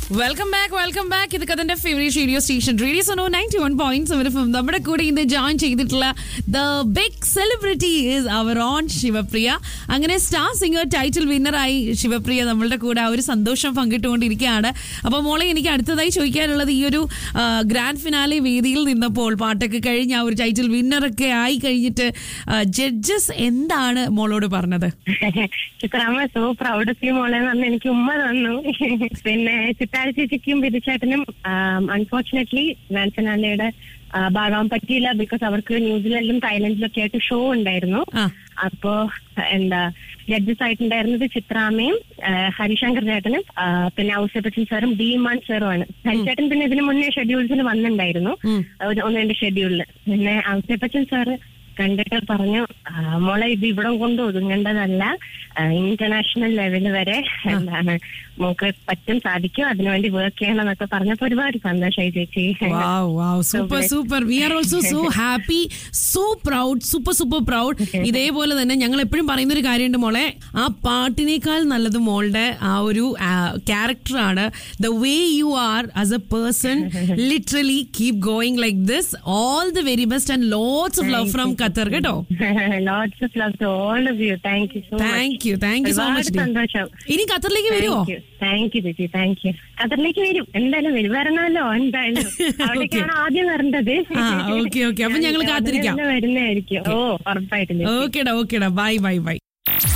Welcome back welcome back ഇത് കഥന്റെ favourite radio station radio Suno ninety one point seven F നമ്മുടെ കൂടെ ഇന്ന് ജോയിൻ ചെയ്തിട്ടുള്ള the big celebrity is our own Shivapriya അങ്ങനെ സ്റ്റാർ സിംഗർ ടൈറ്റിൽ വിന്നറായി ശിവപ്രിയ നമ്മളുടെ കൂടെ ആ ഒരു സന്തോഷം പങ്കിട്ടുകൊണ്ടിരിക്കുകയാണ് അപ്പോൾ മോളെ എനിക്ക് അടുത്തതായി ചോദിക്കാനുള്ളത് ഈ ഒരു ഗ്രാൻഡ് ഫിനാലെ വേദിയിൽ നിന്നപ്പോൾ പാട്ടൊക്കെ കഴിഞ്ഞ് ആ ഒരു ടൈറ്റിൽ വിന്നറൊക്കെ ആയി കഴിഞ്ഞിട്ട് ജഡ്ജസ് എന്താണ് മോളോട് പറഞ്ഞത് ചിത്രാമ്മ സോ പ്രൗഡ് ഓഫ് യു മോളെ എന്ന് പറഞ്ഞ് എനിക്ക് ഉമ്മ തന്നു പിന്നെ ചിത്താര ചേച്ചിക്കും ബിരിച്ചേട്ടനും അൺഫോർച്ചുനേറ്റ്ലി വാൻസനാലയുടെ ഭാഗം പറ്റിയില്ല ബിക്കോസ് അവർക്ക് ന്യൂസിലൻഡിലും തായ്ലൻഡിലും ഒക്കെ ആയിട്ട് ഷോ ഉണ്ടായിരുന്നു ആ അപ്പോ എന്താ ജഡ്ജസ് ആയിട്ടുണ്ടായിരുന്നത് ചിത്രാമ്മയും ആ, ഹരിശങ്കർ ചേട്ടനും ആ, പിന്നെ ഔസേപ്പച്ചൻ സാറും ഡി മാൻ സാറും ആണ് ഹരിചേട്ടൻ പിന്നെ ഇതിന് മുന്നേ ഷെഡ്യൂൾസിന് വന്നിട്ടുണ്ടായിരുന്നു ഉം. ഒരു- ഒന്ന് രണ്ട് ഷെഡ്യൂളില് പിന്നെ ഔസേപ്പച്ചൻ സാറ് കണ്ടിട്ട് പറഞ്ഞു "ആ, മോളെ ഇത് ഇവിടെ കൊണ്ട് ഒതുങ്ങേണ്ടതല്ല ഇന്റർനാഷണൽ ലെവൽ വരെ എന്താണ് നമുക്ക് പറ്റും സാധിക്കും അതിനുവേണ്ടി വർക്ക് ചെയ്യണം എന്നൊക്കെ പറഞ്ഞപ്പോ ഒരുപാട് സന്തോഷമായി ചേച്ചി Wow, wow, super, super. We are also so happy, so proud, super, super proud. ഇതേപോലെ തന്നെ ഞങ്ങൾ എപ്പോഴും പറയുന്ന ഒരു കാര്യമുണ്ട് മോളെ ആ പാട്ടിനേക്കാൾ നല്ലത് മോളുടെ ആ ഒരു ക്യാരക്ടറാണ് the way you are as a person literally keep going like this all the very best and lots of love from Qatar കേട്ടോ lots of love to all of you thank you so thank you thank you so ഒരുപാട് much സന്തോഷം ഇനി ഖത്തറിലേക്ക് വരുമോ thank you ചേച്ചി thank you ഖത്തറിലേക്ക് വരും എന്തായാലും വരും വരണമല്ലോ എന്തായാലും അവിടേക്കാണ് ആദ്യം വരേണ്ടത് ആ, okay, okay. അപ്പൊ ഞങ്ങള് കാത്തിരിക്കാം. വരുന്നതായിരിക്കും ഓ ഉറപ്പായിട്ടും ചേച്ചി. ഓക്കേടാ ഓക്കേടാ ബൈ ബൈ ബൈ